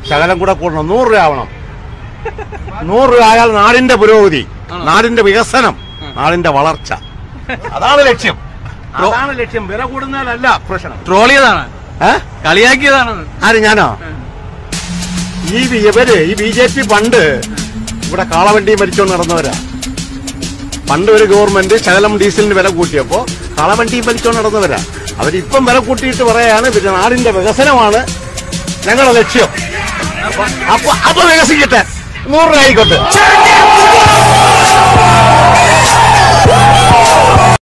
ശകലം കൂടെ കൂടണം നൂറ് രൂപ ആവണം നൂറ് രൂപ ആയാൽ നാടിന്റെ പുരോഗതി നാടിന്റെ വികസനം നാടിന്റെ വളർച്ച അതാണ് ലക്ഷ്യം അതാണ് ലക്ഷ്യം വില കൂടുന്നതിലല്ല പ്രശ്നം ട്രോൾ ചെയ്താണ് ഏ? കളിയാക്കിയതാണ് ആര് ഞാനോ ഈ ബി- ഇവര് ഈ ബി ജെ പി പണ്ട് ഇവിടെ കാളവണ്ടി മരിച്ചോണ്ട് നടന്നവരാ പണ്ട് ഒരു ഗവൺമെന്റ് ശകലം ഡീസലിന് വില കൂട്ടിയപ്പോ കാളവണ്ടി മരിച്ചോണ്ട് നടന്നവരാ അവരിപ്പം വില കൂട്ടിയിട്ട് പറയാണ് പിന്നെ നാടിന്റെ വികസനമാണ് ഞങ്ങളുടെ ലക്ഷ്യം അപ്പൊ അപ്പൊ വികസിക്കട്ടെ നൂറ് രൂപ ആയിക്കോട്ടെ